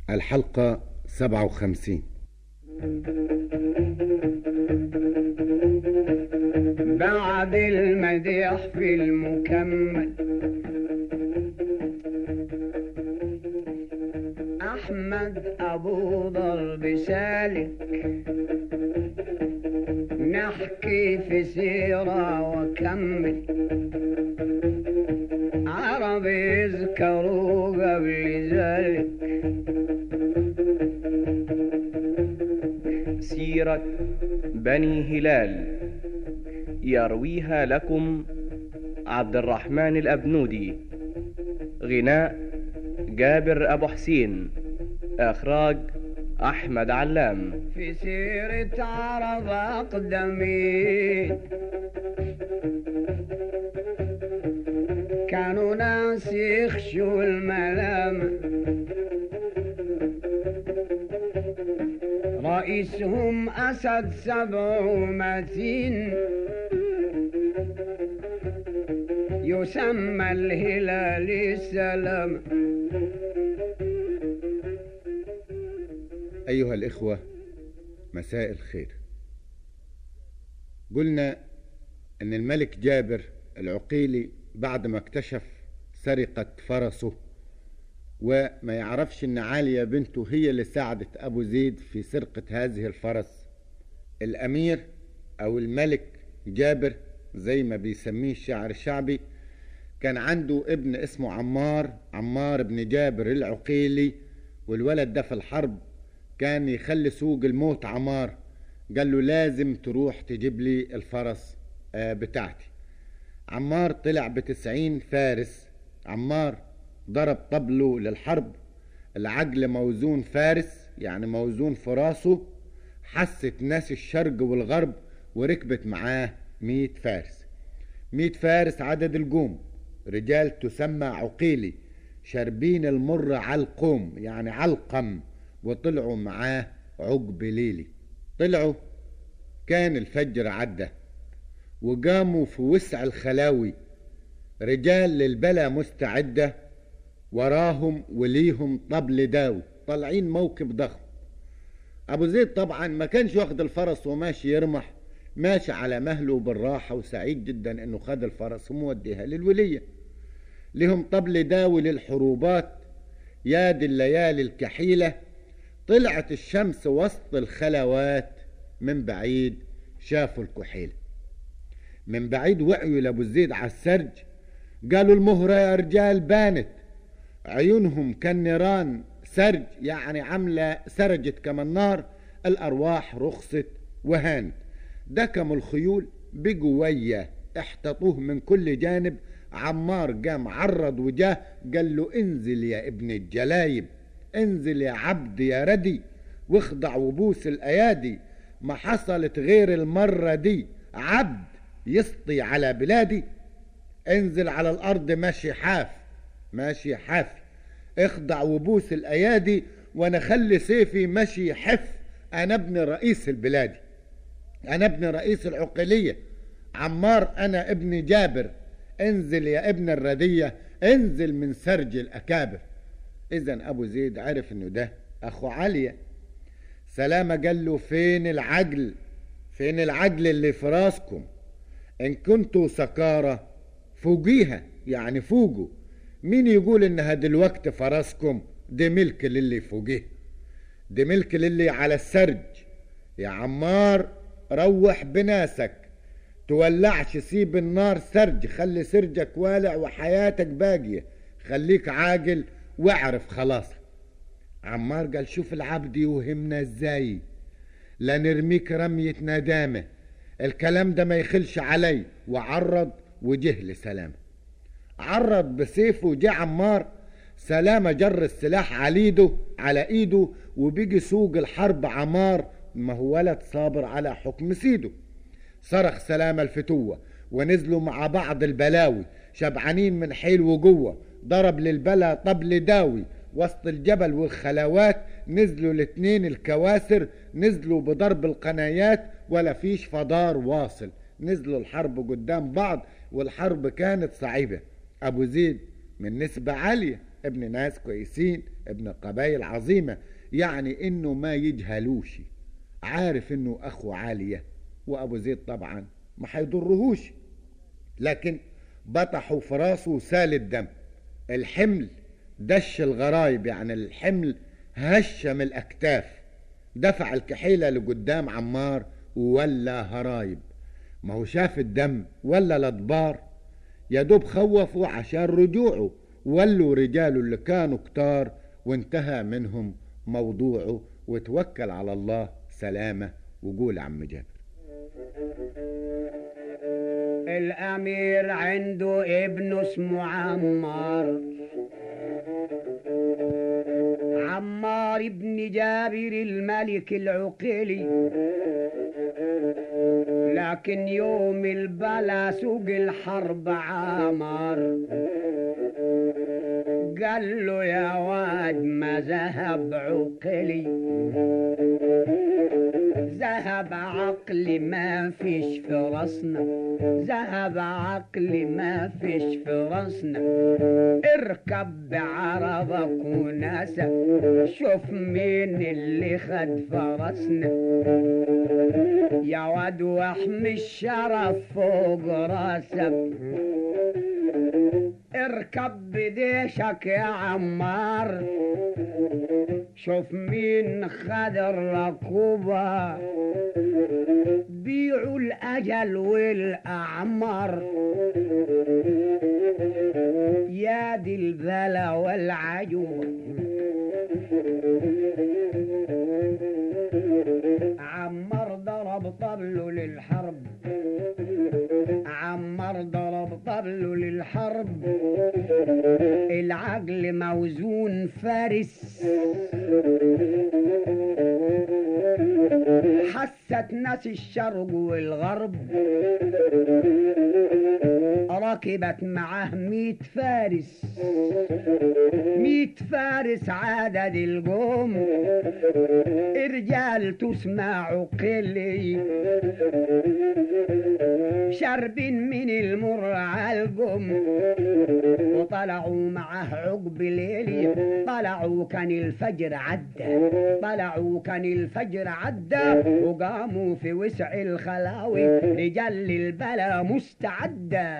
الحلقة 57 بعد المديح في المكمل أحمد أبو ضرب سالك نحكي في سيرة وكمل عرب يذكروا قبل ذلك سيرة بني هلال يرويها لكم عبد الرحمن الأبنودي غناء جابر أبو حسين إخراج أحمد علام في سيرة عرب أقدمين كانوا ناس يخشوا الملامة رئيسهم أسد سبع متين يسمى الهلال السلام أيها الإخوة مساء الخير قلنا أن الملك جابر العقيلي بعد ما اكتشف سرقة فرسه وما يعرفش أن عالية بنته هي اللي ساعدت أبو زيد في سرقة هذه الفرس الأمير أو الملك جابر زي ما بيسميه الشاعر الشعبي كان عنده ابن اسمه عمار عمار بن جابر العقيلي والولد ده في الحرب كان يخلي سوق الموت عمار قال له لازم تروح تجيب لي الفرس آه، بتاعتي عمار طلع بتسعين فارس عمار ضرب طبله للحرب العجل موزون فارس يعني موزون في راسه حست ناس الشرق والغرب وركبت معاه مية فارس مية فارس عدد الجوم رجال تسمى عقيلي شاربين المر علقوم يعني علقم وطلعوا معاه عقب ليلي طلعوا كان الفجر عدى وقاموا في وسع الخلاوي رجال للبلا مستعدة وراهم وليهم طبل داوي طالعين موكب ضخم أبو زيد طبعا ما كانش واخد الفرس وماشي يرمح ماشي على مهله بالراحة وسعيد جدا انه خد الفرس وموديها للولية لهم طبل داوي للحروبات يا دي الليالي الكحيلة طلعت الشمس وسط الخلوات من بعيد شافوا الكحيلة من بعيد وقعوا لأبو زيد على السرج قالوا المهرة يا رجال بانت عيونهم كالنيران سرج يعني عاملة سرجت كما النار الأرواح رخصت وهانت دكموا الخيول بقوية احتطوه من كل جانب عمار قام عرض وجاه قال له انزل يا ابن الجلايب انزل يا عبد يا ردي واخضع وبوس الايادي ما حصلت غير المرة دي عبد يسطي على بلادي انزل على الارض ماشي حاف ماشي حاف اخضع وبوس الايادي وانا خلي سيفي ماشي حف انا ابن رئيس البلاد انا ابن رئيس العقلية عمار انا ابن جابر انزل يا ابن الردية انزل من سرج الاكابر اذا ابو زيد عرف انه ده اخو عليا سلامة قال له فين العجل فين العجل اللي في راسكم ان كنتوا سكارى فوقيها يعني فوقوا مين يقول انها دلوقتي فراسكم دي ملك للي فوقيه دي ملك للي على السرج يا عمار روح بناسك تولعش سيب النار سرج خلي سرجك والع وحياتك باقية خليك عاقل واعرف خلاص عمار قال شوف العبد يوهمنا ازاي لا نرميك رمية ندامة الكلام ده ما يخلش علي وعرض وجه لسلامة عرض بسيفه وجه عمار سلامة جر السلاح على ايده على ايده وبيجي سوق الحرب عمار ما هو ولد صابر على حكم سيده صرخ سلامة الفتوة ونزلوا مع بعض البلاوي شبعانين من حيل وجوه ضرب للبلا طبل داوي وسط الجبل والخلوات نزلوا الاتنين الكواسر نزلوا بضرب القنايات ولا فيش فضار واصل نزلوا الحرب قدام بعض والحرب كانت صعيبة أبو زيد من نسبة عالية ابن ناس كويسين ابن قبائل عظيمة يعني انه ما يجهلوش عارف انه اخو عالية وابو زيد طبعا ما هيضرهوش لكن بطحوا في راسه سال الدم الحمل دش الغرايب يعني الحمل هشم الاكتاف دفع الكحيلة لقدام عمار ولا هرايب ما هو شاف الدم ولا الادبار يا دوب خوفوا عشان رجوعه ولوا رجاله اللي كانوا كتار وانتهى منهم موضوعه وتوكل على الله سلامة وقول عم جابر الأمير عنده ابن اسمه عمار عمار ابن جابر الملك العقيلي لكن يوم البلا سوق الحرب عمار قال له يا واد ما ذهب عقلي ذهب عقلي ما فيش في راسنا ذهب عقلي ما فيش في راسنا اركب بعربك وناسك شوف مين اللي خد فرسنا يا واد واحمي الشرف فوق راسك اركب بديشك يا عمار شوف مين خد الركوبة بيعوا الأجل والأعمار يا دي البلا والعجوة عمر ضرب طبله للحرب عمر ضرب طبله للحرب العقل موزون فارس حست ناس الشرق والغرب ركبت معاه ميت فارس ميت فارس عدد القوم رجال تسمع قلي شرب من المر علقم وطلعوا معه عقب ليلي طلعوا كان الفجر عدى طلعوا كان الفجر عدى وقاموا في وسع الخلاوي رجال البلا مستعدة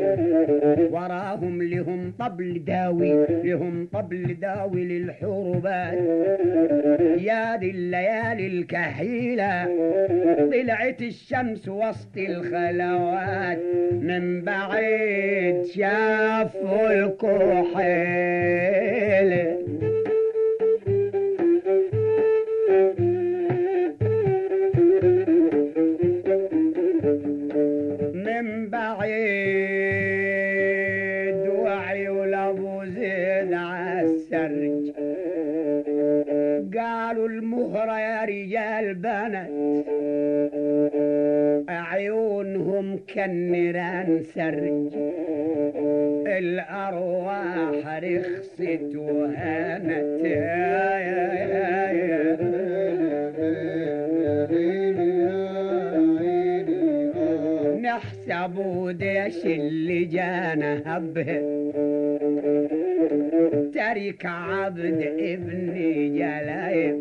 وراهم لهم طبل داوي لهم طبل داوي للحروبات يا دي الليالي الكحيلة طلعت الشمس وسط الخلوات من بعيد شافوا الكحيل من بعيد وعيون ابو زيد عالسرج قالوا المهرة يا رجال بنت عيونهم كالنيران سرج الأرواح رخصت وهانت يا يا يا يا نحسب وديش اللي جانا هبه ترك عبد ابن جلايب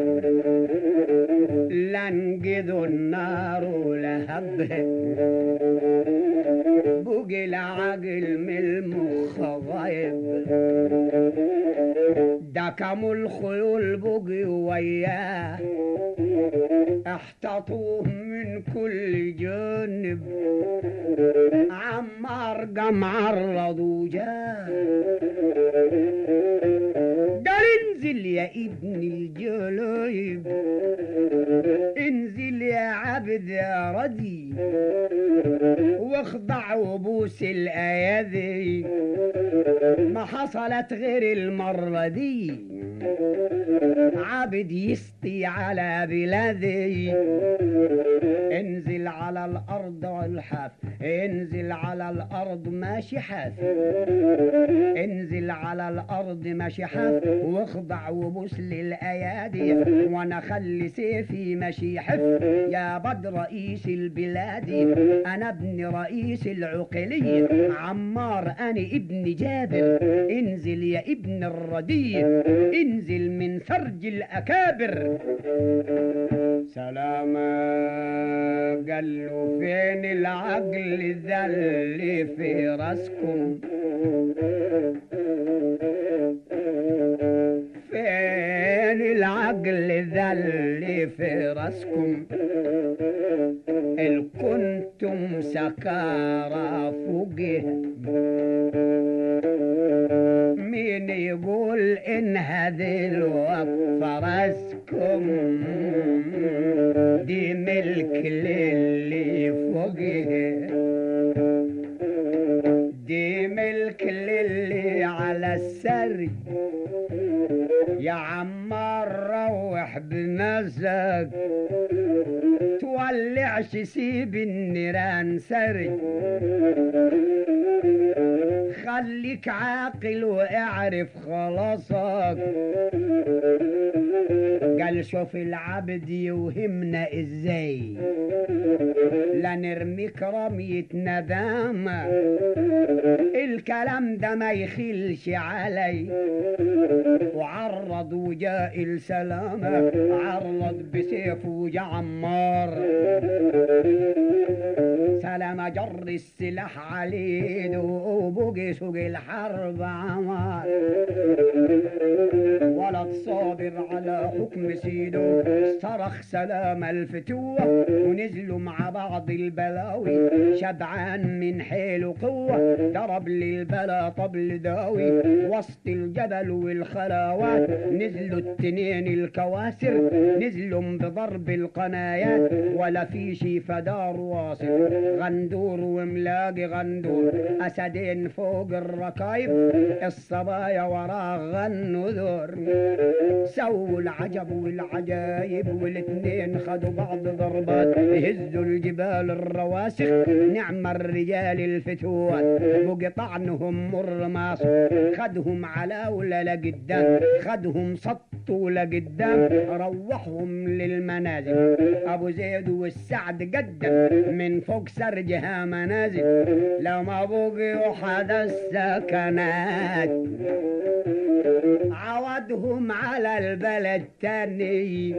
لنقذوا النار لهبه بقي العقل من المخ غايب دكموا الخيول بقي وياه احتطوه من كل جانب عمار قام عرض وجاه قال انزل يا ابن الجلايب انزل يا عبد يا ردي واخضع وبوس الايادي ما حصلت غير المرة دي عبد يسطي على بلادي انزل على الارض والحاف انزل على الارض ماشي حاف انزل على الارض ماشي حاف واخضع وبوس للايادي وانا خلي سيفي ماشي حف يا بد رئيس البلاد انا ابن رئيس العقلي عمار انا ابن جابر انزل يا ابن الردي انزل من فرج الاكابر سلاما قال له فين العقل ذا اللي في راسكم فين العقل ذا اللي في راسكم إن كنتم سكارى فوقه مين يقول إن هذه الوقفة راسكم دي ملك للي فوقه دي ملك للي على السرج يا عمار روح بنفسك تولعش سيب النيران سرج خليك عاقل واعرف خلاصك قال شوف العبد يوهمنا ازاي لا نرميك رمية ندامة الكلام ده ما يخلش علي وعرض وجاء السلامة عرض بسيف وجا عمار سلامة جر السلاح عليه وبقي سوق الحرب عمار ولد صابر على حكم سيده صرخ سلام الفتوة ونزلوا مع بعض البلاوي شبعان من حيل وقوة ضرب للبلا طبل داوي وسط الجبل والخلاوات نزلوا التنين الكواسر نزلوا بضرب القنايات ولا في شي فدار واصل غندور وملاقي غندور أسدين فوق الركايب الصبايا وراه غنوا ذور سووا العجب والعجايب والاتنين خدوا بعض ضربات يهزوا الجبال الرواسخ نعم الرجال الفتوات بقطعنهم الرماس خدهم على ولا لقدام خدهم سطوا لقدام روحهم للمنازل ابو زيد والسعد قدم من فوق سرجها منازل لما بقيوا حدا السكنات عودهم على البلد تاني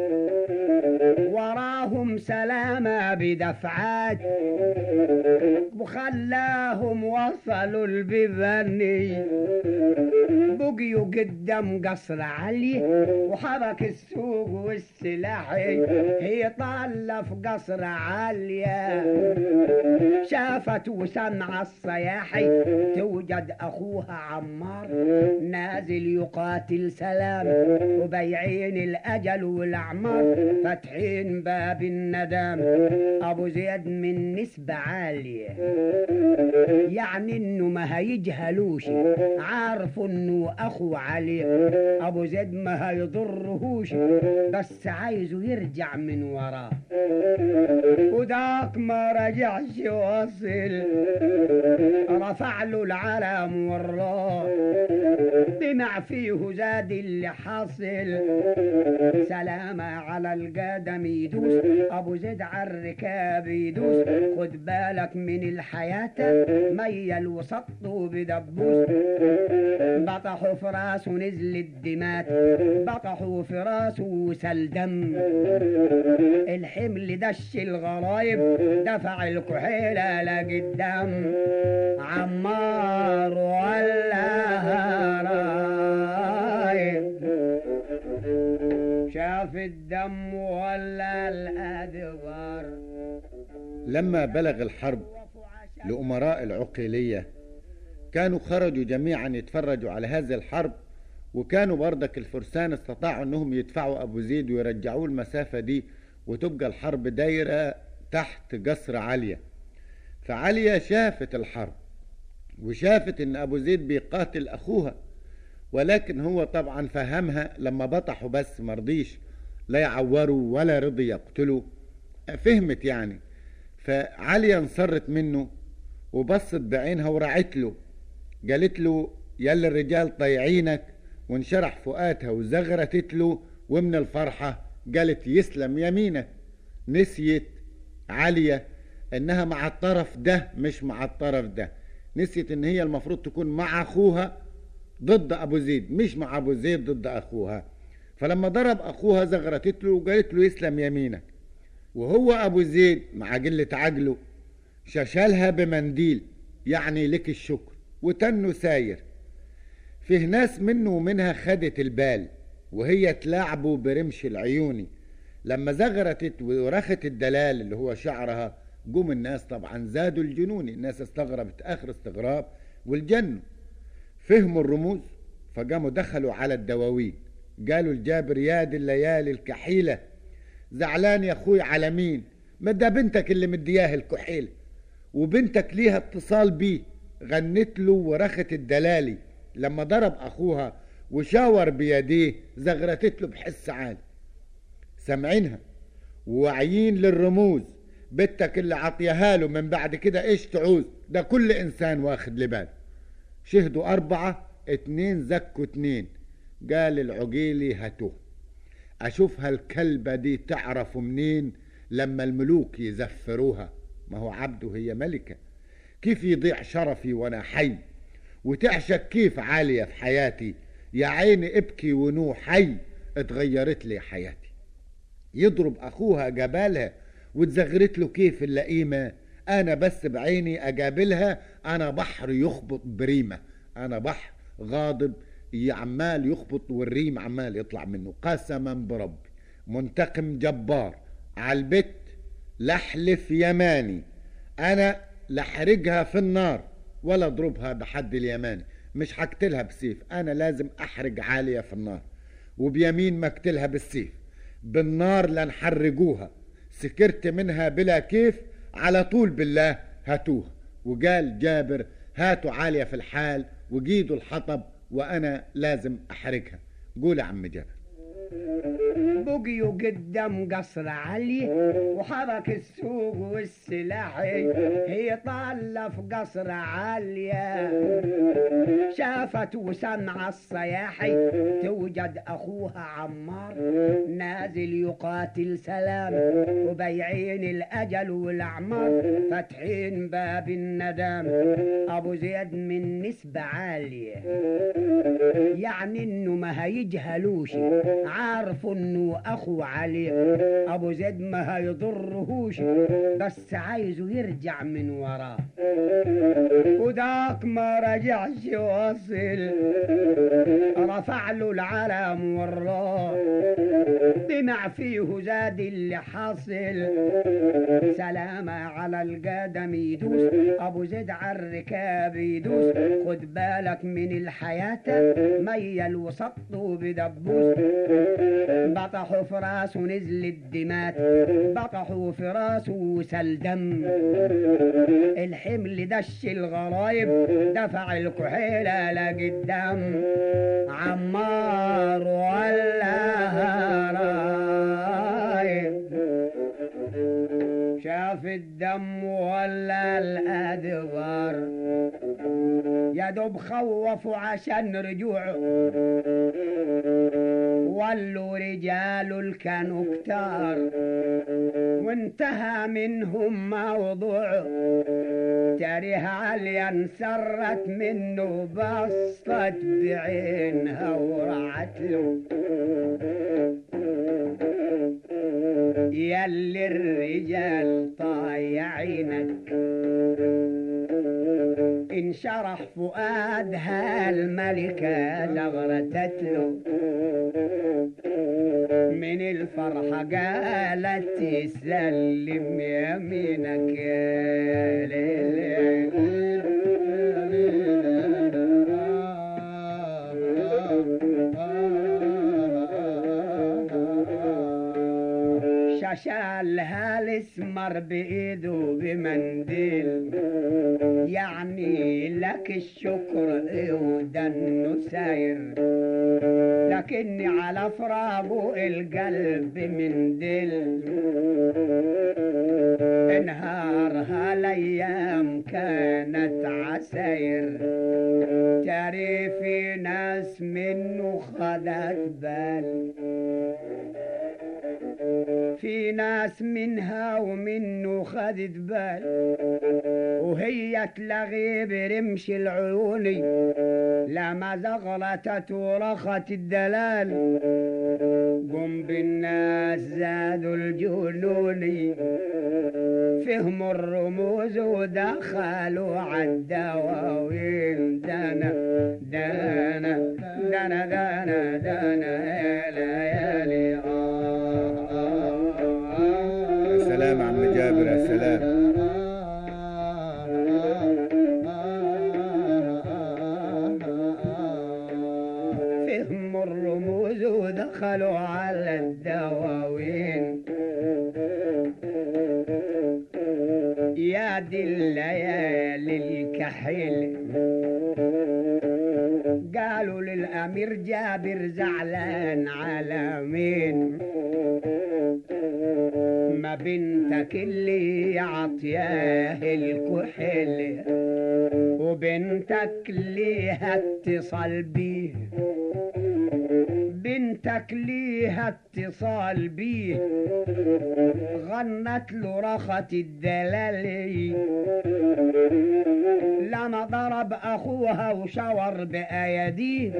وراهم سلامة بدفعات وخلاهم وصلوا البيباني بقيوا قدام قصر علي وحرك السوق والسلاح هي طالة في قصر عالية شافت وسمع الصياحي توجد أخوها عمار نازل يقاتل سلام وبيعين الأجل والأعمار فاتحين باب الندم أبو زيد من نسبة عالية يعني إنه ما هيجهلوش عارف إنه أخو علي أبو زيد ما هيضرهوش بس عايزه يرجع من وراه وداك ما رجعش وصل رفع له العلم وراه دمع فيه زاد اللي حاصل سلامة على القدم يدوس ابو زيد على الركاب يدوس خد بالك من الحياة ميل وسطه بدبوس بطحوا في راسه نزل الدمات بطحوا في راسه وسل دم الحمل دش الغرايب دفع الكحيلة لقدام عمار ولا رايب شاف الدم ولا الأدبار لما بلغ الحرب لأمراء العقيلية كانوا خرجوا جميعا يتفرجوا على هذه الحرب وكانوا بردك الفرسان استطاعوا انهم يدفعوا ابو زيد ويرجعوه المسافة دي وتبقى الحرب دايرة تحت قصر عليا فعليا شافت الحرب وشافت ان ابو زيد بيقاتل اخوها ولكن هو طبعا فهمها لما بطحوا بس مرضيش لا يعوروا ولا رضي يقتلوا فهمت يعني فعالية انصرت منه وبصت بعينها ورعت له قالت له يلا الرجال طيعينك وانشرح فؤادها وزغرتت له ومن الفرحة قالت يسلم يمينك نسيت عالية انها مع الطرف ده مش مع الطرف ده نسيت ان هي المفروض تكون مع اخوها ضد ابو زيد مش مع ابو زيد ضد اخوها فلما ضرب اخوها زغرتت له وقالت له يسلم يمينك وهو ابو زيد مع قلة عقله ششلها بمنديل يعني لك الشكر وتنه ساير فيه ناس منه ومنها خدت البال وهي تلاعبه برمش العيوني لما زغرتت ورخت الدلال اللي هو شعرها قوم الناس طبعا زادوا الجنون الناس استغربت اخر استغراب والجنوا فهموا الرموز فقاموا دخلوا على الدواوين قالوا الجابر يا دي الليالي الكحيلة زعلان يا اخوي على مين ما ده بنتك اللي مدياه الكحيلة وبنتك ليها اتصال بيه غنت له ورخت الدلالي لما ضرب اخوها وشاور بيديه زغرتت له بحس عالي سامعينها وواعيين للرموز بنتك اللي عطيها له من بعد كده ايش تعوز ده كل انسان واخد لبال شهدوا اربعة اتنين زكوا اتنين قال العقيلي هاتوه اشوف هالكلبة دي تعرف منين لما الملوك يزفروها ما هو عبده هي ملكة كيف يضيع شرفي وانا حي وتعشق كيف عالية في حياتي يا عيني ابكي ونو حي اتغيرت لي حياتي يضرب اخوها جبالها وتزغرت له كيف اللئيمة انا بس بعيني اقابلها انا بحر يخبط بريمة انا بحر غاضب عمال يخبط والريم عمال يطلع منه قسما بربي منتقم جبار على البت لحلف يماني انا لحرجها في النار ولا اضربها بحد اليماني مش حقتلها بسيف انا لازم احرج عالية في النار وبيمين ما اقتلها بالسيف بالنار لنحرجوها سكرت منها بلا كيف على طول بالله هاتوها وقال جابر هاتوا عالية في الحال وجيدوا الحطب وانا لازم احرجها قول يا عم جابر بقيوا قدام قصر علي وحرك السوق والسلاح هي طالة في قصر عالية شافت وسمع الصياحي توجد أخوها عمار نازل يقاتل سلام وبيعين الأجل والأعمار فاتحين باب الندم أبو زيد من نسبة عالية يعني إنه ما هيجهلوش عارف انه اخو علي ابو زيد ما هيضرهوش بس عايزه يرجع من وراه وذاك ما رجعش واصل رفع له العلم وراه طمع فيه زاد اللي حاصل سلامة على القدم يدوس ابو زيد على الركاب يدوس خد بالك من الحياة ميل وسطه بدبوس بطحوا في راسه نزل الدمات بطحوا في راسه وسل دم الحمل دش الغرايب دفع الكحيلة لقدام عمار ولا رايب شاف الدم ولا الأدبار يا دوب خوفوا عشان رجوعه ولوا رجال الكانوا كتار وانتهى منهم موضوعه تاريها عليا انسرت منه بسطت بعينها ورعت له ياللي الرجال طايعينك انشرح فؤادها الملكة زغرتت له من الفرحة قالت سلم يمينك يا ليل شالها الاسمر بايده بمنديل يعني لك الشكر ودنه ساير لكني على فراقه القلب من دل انهارها الايام كانت عساير تاري في ناس منه خدت بال في ناس منها ومنه خدت بال وهي تلغي برمش العيوني لما زغرتت ورخت الدلال قم بالناس زادوا الجنوني فهموا الرموز ودخلوا عالدواوين دانا دانا دانا دانا دانا يا ليالي آه آه يا سلام عم جابر يا سلام فهموا الرموز ودخلوا على الدواوين يا دي الليالي الكحيل قالوا للأمير جابر زعلان على مين ما بنتك اللي عطياه الكحل وبنتك ليها اتصال بيه بنتك ليها اتصال بيه غنت له رخت الدلالي لما ضرب اخوها وشور بايديه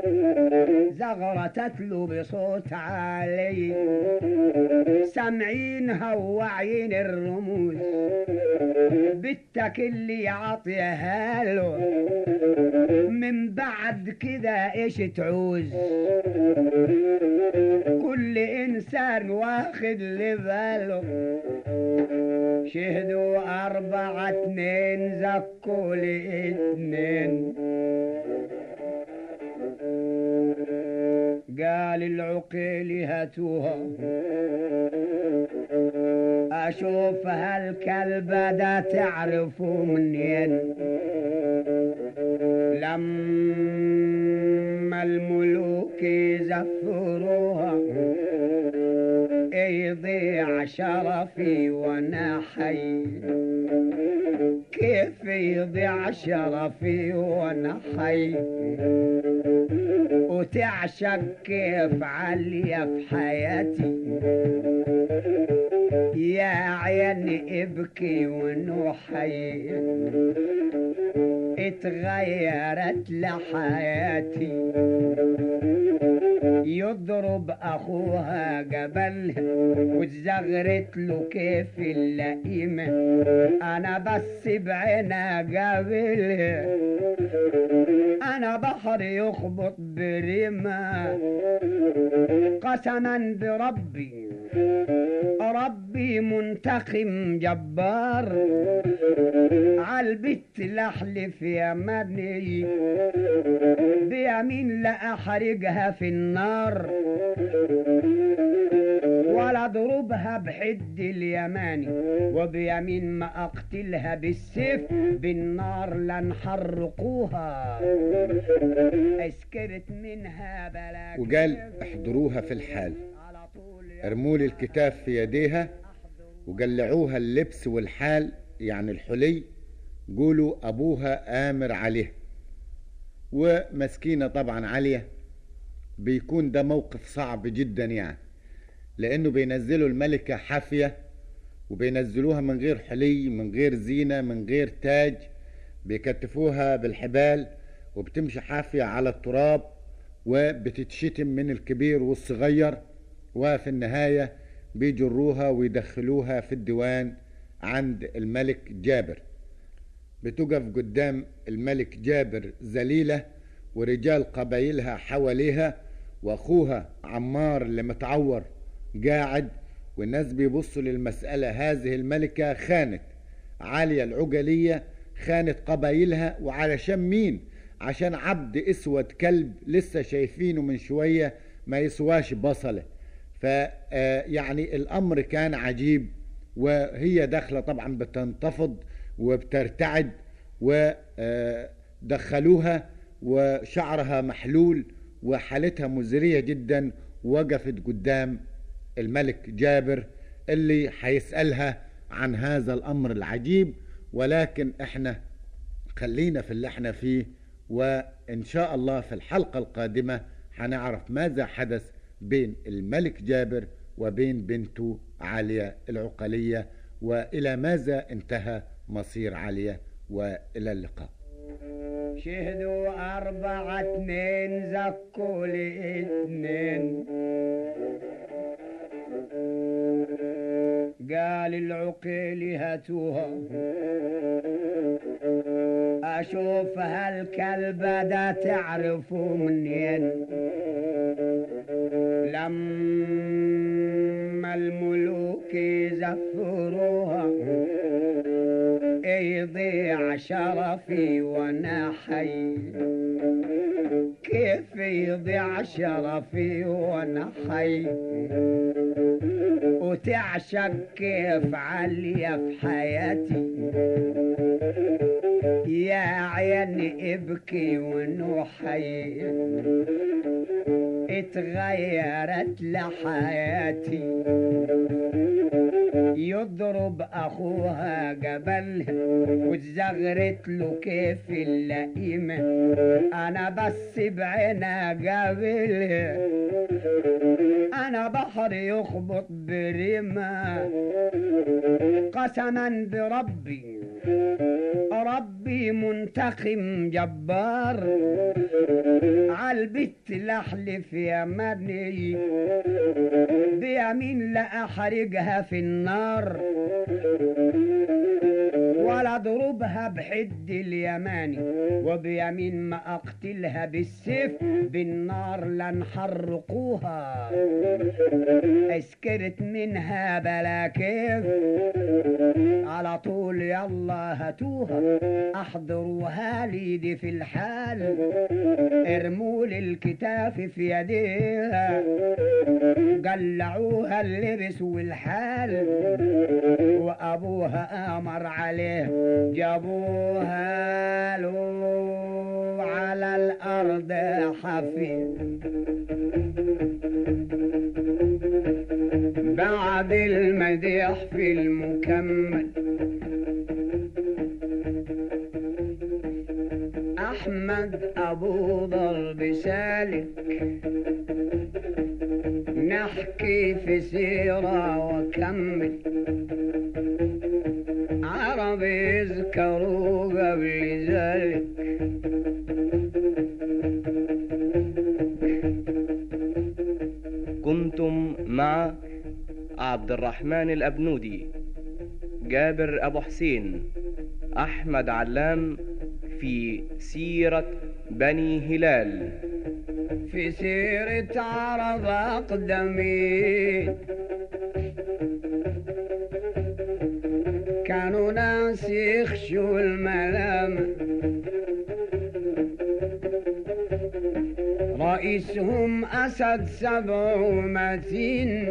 زغرتت له بصوت عالي سامعينها وواعيين الرموز بنتك اللي عطيها له من بعد كده ايش تعوز كل انسان واخد لباله شهدوا أربعة اتنين زكوا لاتنين قال العقيل هاتوها أشوف هالكلب ده تعرفوا منين لما الملوك يزفروها يضيع شرفي وانا حي كيف يضيع شرفي وانا حي وتعشق كيف عليا في حياتي يا عيني ابكي ونوحي اتغيرت لحياتي يضرب اخوها قبل واتزغرت له كيف اللئيمة انا بس بعينها قابل انا بحر يخبط برمة قسما بربي ربي منتقم جبار عالبت لحلف يمني بيمين لا احرقها في النار ولا اضربها بحد اليماني وبيمين ما اقتلها بالسيف بالنار لنحرقوها اسكرت منها بلاك وقال احضروها في الحال على طول ارموا لي الكتاب في يديها وقلعوها اللبس والحال يعني الحلي قولوا ابوها امر عليه ومسكينه طبعا عاليه بيكون ده موقف صعب جدا يعني لانه بينزلوا الملكه حافيه وبينزلوها من غير حلي من غير زينه من غير تاج بيكتفوها بالحبال وبتمشي حافيه على التراب وبتتشتم من الكبير والصغير وفي النهايه بيجروها ويدخلوها في الديوان عند الملك جابر بتقف قدام الملك جابر ذليلة ورجال قبايلها حواليها واخوها عمار اللي متعور قاعد والناس بيبصوا للمسألة هذه الملكة خانت عالية العجلية خانت قبايلها وعلشان مين عشان عبد اسود كلب لسه شايفينه من شوية ما يسواش بصله فيعني الأمر كان عجيب وهي داخلة طبعا بتنتفض وبترتعد ودخلوها وشعرها محلول وحالتها مزرية جدا وقفت قدام الملك جابر اللي هيسألها عن هذا الأمر العجيب ولكن احنا خلينا في اللي احنا فيه وإن شاء الله في الحلقة القادمة هنعرف ماذا حدث بين الملك جابر وبين بنته عالية العقلية وإلى ماذا انتهى مصير عالية وإلى اللقاء شهدوا أربعة اتنين زكوا لي اتنين قال العقيل هاتوها أشوف هالكلب ده تعرفوا منين لما الملوك يزفروها يضيع شرفي وانا حي كيف يضيع شرفي وانا حي وتعشق كيف عليا في حياتي يا عيني ابكي ونوحي اتغيرت لحياتي يضرب اخوها قبلها وتزغرت له كيف اللئيمة انا بس بعينها قابلها انا بحر يخبط برمة قسما بربي ربي منتقم جبار عالبت لحلف يمني بيمين لا احرقها في النار ولا اضربها بحد اليماني وبيمين ما اقتلها بالسيف بالنار لنحرقوها اسكرت منها بلا كيف على طول يلا هاتوها احضروها لي دي في الحال ارموا لي الكتاف في يديها قلعوها اللبس والحال وابوها امر عليه جابوها له على الارض حفيظ بعد المديح في المكمل احمد ابو ضرب سالك نحكي في سيرة وكمل عرب يذكروا قبل ذلك كنتم مع عبد الرحمن الأبنودي جابر أبو حسين أحمد علام في سيرة بني هلال في سيرة عرب أقدمين كانوا ناس يخشوا الملامة رئيسهم أسد سبع متين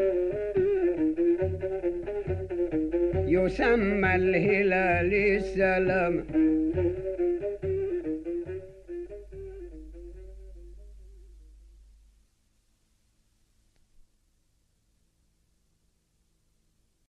يسمى الهلال السلام